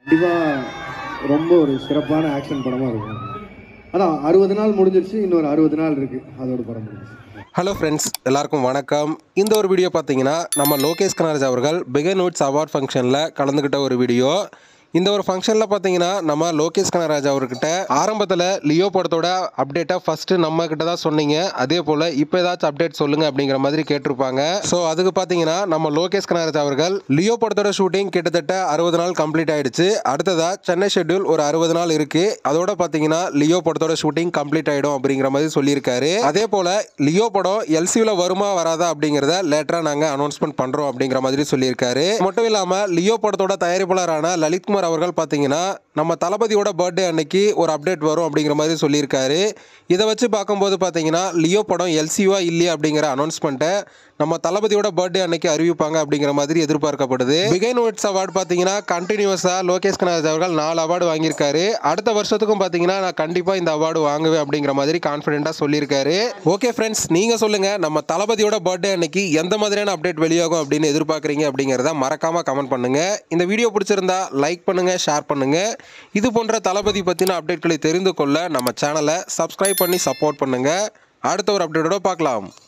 கண்டிப்பாக ரொம்ப ஒரு சிறப்பான ஆக்ஷன் படமாக இருக்கும் அதான் அறுபது நாள் முடிஞ்சிருச்சு இன்னொரு அறுபது நாள் இருக்குது அதோட படம் முடிஞ்சிச்சு ஹலோ ஃப்ரெண்ட்ஸ் எல்லாருக்கும் வணக்கம் இந்த ஒரு வீடியோ பார்த்தீங்கன்னா நம்ம லோகேஷ் கனராஜ் அவர்கள் பிகன் நோட்ஸ் அவார்ட் ஃபங்க்ஷனில் கலந்துக்கிட்ட ஒரு வீடியோ இந்த ஒரு ஃபங்க்ஷனில் பார்த்தீங்கன்னா நம்ம லோகேஷ் கனராஜ் அவர்கிட்ட ஆரம்பத்தில் லியோ படத்தோட அப்டேட்டை ஃபஸ்ட்டு நம்ம கிட்ட தான் சொன்னீங்க அதே போல் இப்போ ஏதாச்சும் அப்டேட் சொல்லுங்க அப்படிங்கிற மாதிரி கேட்டிருப்பாங்க ஸோ அதுக்கு பார்த்தீங்கன்னா நம்ம லோகேஷ் கனராஜ் அவர்கள் லியோ படத்தோட ஷூட்டிங் கிட்டத்தட்ட அறுபது நாள் கம்ப்ளீட் ஆயிடுச்சு அடுத்ததா சென்னை ஷெட்யூல் ஒரு அறுபது நாள் இருக்கு அதோட பார்த்தீங்கன்னா லியோ படத்தோட ஷூட்டிங் கம்ப்ளீட் ஆயிடும் அப்படிங்கிற மாதிரி சொல்லியிருக்காரு அதே போல லியோ படம் எல்சியூல வருமா வராதா அப்படிங்கிறத லேட்டரா நாங்க அனௌன்ஸ்மெண்ட் பண்றோம் அப்படிங்கிற மாதிரி சொல்லியிருக்காரு மட்டும் இல்லாம லியோ படத்தோட தயாரிப்பாளரான லலித்குமார் அவர்கள் பார்த்தீங்கன்னா நம்ம தளபதியோட பர்த்டே அன்னைக்கு ஒரு அப்டேட் வரும் அப்படிங்கிற மாதிரி சொல்லியிருக்காரு இதை வச்சு பார்க்கும்போது பார்த்தீங்கன்னா லியோ படம் எல்சியூவா இல்லையா அப்படிங்கிற அனௌன்ஸ்மெண்ட்டை நம்ம தளபதியோட பர்த்டே அன்னைக்கு அறிவிப்பாங்க அப்படிங்கிற மாதிரி எதிர்பார்க்கப்படுது பிகைன் ஒட்ஸ் அவார்டு பார்த்தீங்கன்னா கண்டினியூஸாக லோகேஷ் கனராஜ் அவர்கள் நாலு அவார்டு வாங்கியிருக்காரு அடுத்த வருஷத்துக்கும் பார்த்தீங்கன்னா நான் கண்டிப்பாக இந்த அவார்டு வாங்குவேன் அப்படிங்கிற மாதிரி கான்ஃபிடென்ட்டாக சொல்லியிருக்காரு ஓகே ஃப்ரெண்ட்ஸ் நீங்கள் சொல்லுங்கள் நம்ம தளபதியோட பர்த்டே அன்னைக்கு எந்த மாதிரியான அப்டேட் வெளியாகும் அப்படின்னு எதிர்பார்க்குறீங்க அப்படிங்கிறத மறக்காமல் கமெண்ட் பண்ணுங்கள் இந்த வீடியோ பிடிச்சிருந்தா லைக் பண்ணுங்கள் ஷேர் பண்ணுங்கள் இது போன்ற தளபதி பற்றின அப்டேட்களை தெரிந்து கொள்ள நம்ம சேனலை சப்ஸ்கிரைப் பண்ணி சப்போர்ட் பண்ணுங்கள் அடுத்த ஒரு அப்டேட்டோட பார்க்கலாம்